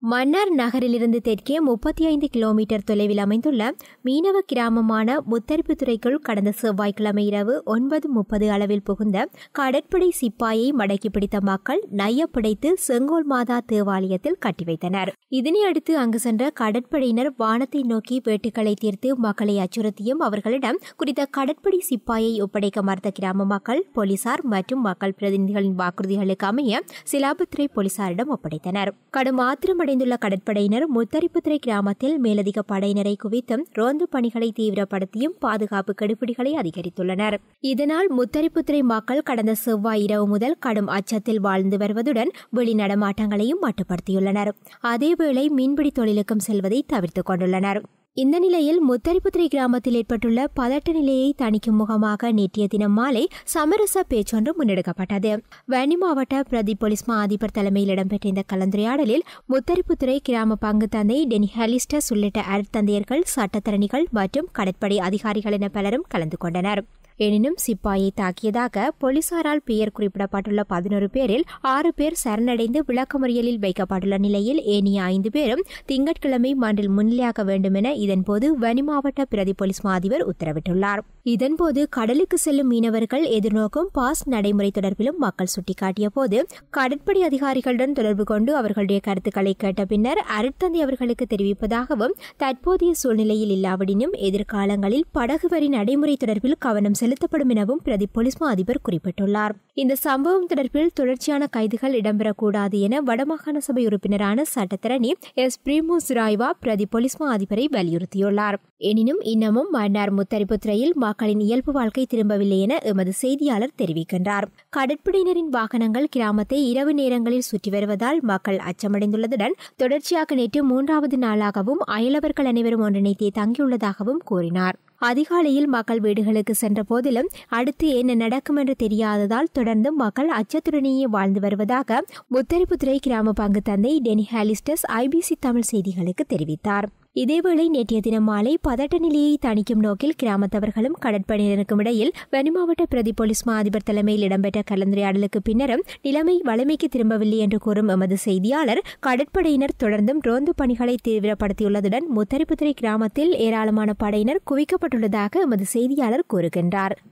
மன்னார் நகரிலிருந்து தெற்கே முப்பத்தி ஐந்து கிலோமீட்டர் தொலைவில் அமைந்துள்ள மீனவ கிராமமான முத்தரிப்புத்துறைக்குள் கடந்த செவ்வாய்க்கிழமை இரவு ஒன்பது முப்பது அளவில் புகுந்த கடற்படை சிப்பாயை மடக்கி பிடித்த மக்கள் நையப்பிடைத்து செங்கோல் மாதா தேவாலயத்தில் கட்டி வைத்தனர் இதனையடுத்து அங்கு சென்ற கடற்படையினர் வானத்தை நோக்கி வேட்டுக்களை தீர்த்து மக்களை அச்சுறுத்தியும் அவர்களிடம் குறித்த கடற்படை சிப்பாயை ஒப்படைக்க மறுத்த கிராம மக்கள் போலீசார் மற்றும் மக்கள் பிரதிநிதிகளின் வாக்குறுதிகளுக்கு அமைய சிலாபத்துறை போலீசாரிடம் ஒப்படைத்தனர் கடும் ஆத்திரமடை அடைந்துள்ள கடற்படையினர் முத்தரிப்புத்துறை கிராமத்தில் மேலதிக படையினரை குவித்தும் ரோந்து பணிகளை தீவிரப்படுத்தியும் பாதுகாப்பு கெடுபிடிகளை அதிகரித்துள்ளனர் இதனால் முத்தரிப்புத்துறை மக்கள் கடந்த செவ்வாய் இரவு முதல் கடும் அச்சத்தில் வாழ்ந்து வருவதுடன் வெளி நடமாட்டங்களையும் மட்டுப்படுத்தியுள்ளனர் அதேவேளை மீன்பிடி தொழிலுக்கும் செல்வதை தவிர்த்துக் கொண்டுள்ளனர் இந்த நிலையில் முத்தரிப்புத்துறை கிராமத்தில் ஏற்பட்டுள்ள பதட்ட நிலையை தணிக்கும் முகமாக நேற்றைய தினம் மாலை சமரச பேச்சொன்று முன்னெடுக்கப்பட்டது வன்னி மாவட்ட பிரதி போலீஸ் மா அதிபர் தலைமையில் இடம்பெற்ற இந்த கலந்துரையாடலில் முத்தரிப்புத்துறை கிராம பங்கு தந்தை டெனி ஹெலிஸ்டஸ் உள்ளிட்ட அருட்தந்தையர்கள் சட்டத்தரணிகள் மற்றும் கடற்படை அதிகாரிகள் என பலரும் கலந்து கொண்டனர் எனினும் சிப்பாயை தாக்கியதாக போலீசாரால் பெயர் குறிப்பிடப்பட்டுள்ள பதினோரு பேரில் ஆறு பேர் சரணடைந்து விளக்கமறியலில் வைக்கப்பட்டுள்ள நிலையில் ஏனைய ஐந்து பேரும் திங்கட்கிழமை மன்றில் முன்னிலையாக வேண்டும் என இதன்போது வனி மாவட்ட பிரதி போலீஸ் மாதிபர் உத்தரவிட்டுள்ளார் இதன்போது கடலுக்கு செல்லும் மீனவர்கள் எதிர்நோக்கும் பாஸ் நடைமுறை தொடர்பிலும் மக்கள் சுட்டிக்காட்டிய போது கடற்படை அதிகாரிகளுடன் தொடர்பு கொண்டு அவர்களுடைய கருத்துக்களை கேட்ட பின்னர் அருட்தந்தை அவர்களுக்கு தெரிவிப்பதாகவும் தற்போதைய சூழ்நிலையில் இல்லாவிடினும் எதிர்காலங்களில் படகு வரி நடைமுறை தொடர்பில் கவனம் செலுத்தப்படும் எனவும் பிரதி போலீஸ் மா அதிபர் குறிப்பிட்டுள்ளார் இந்த சம்பவம் தொடர்பில் தொடர்ச்சியான கைதுகள் இடம்பெறக்கூடாது என வடமாகாண சபை உறுப்பினரான சட்டத்தரணி எஸ் பிரிமோஸ் ராய்வா பிரதி போலீஸ் மா அதிபரை வலியுறுத்தியுள்ளார் எனினும் இன்னமும் மன்னார் முத்தரிப்புத்துறையில் மக்களின் இயல்பு வாழ்க்கை திரும்பவில்லை என எமது செய்தியாளர் தெரிவிக்கின்றார் கடற்படையினரின் வாகனங்கள் கிராமத்தை இரவு நேரங்களில் சுற்றி வருவதால் மக்கள் அச்சமடைந்துள்ளதுடன் தொடர்ச்சியாக நேற்று மூன்றாவது நாளாகவும் அயலவர்கள் அனைவரும் ஒன்றிணைத்தே தங்கியுள்ளதாகவும் கூறினார் அதிகாலையில் மக்கள் வீடுகளுக்கு சென்ற போதிலும் அடுத்து என்ன நடக்கும் என்று தெரியாததால் தொடர்ந்து மக்கள் அச்சத்துடனேயே வாழ்ந்து வருவதாக முத்தரிப்புத்துறை கிராம பங்கு தந்தை டெனி ஹாலிஸ்டஸ் ஐபிசி தமிழ் செய்திகளுக்கு தெரிவித்தார் இதேவேளை நேற்றைய தினம் மாலை பதட்ட நிலையை தணிக்கும் நோக்கில் கிராமத்தவர்களும் கடற்படையினருக்கும் இடையில் வனி மாவட்ட பிரதி போலீஸ் மா அதிபர் தலைமையில் இடம்பெற்ற கலந்துரையாடலுக்கு பின்னரும் நிலைமை வலிமைக்கு திரும்பவில்லை என்று கூறும் எமது செய்தியாளர் கடற்படையினர் தொடர்ந்தும் ரோந்து பணிகளை தீவிரப்படுத்தியுள்ளதுடன் முத்தரிப்புத்துறை கிராமத்தில் ஏராளமான படையினர் குவிக்கப்பட்டுள்ளதாக எமது செய்தியாளர் கூறுகின்றார்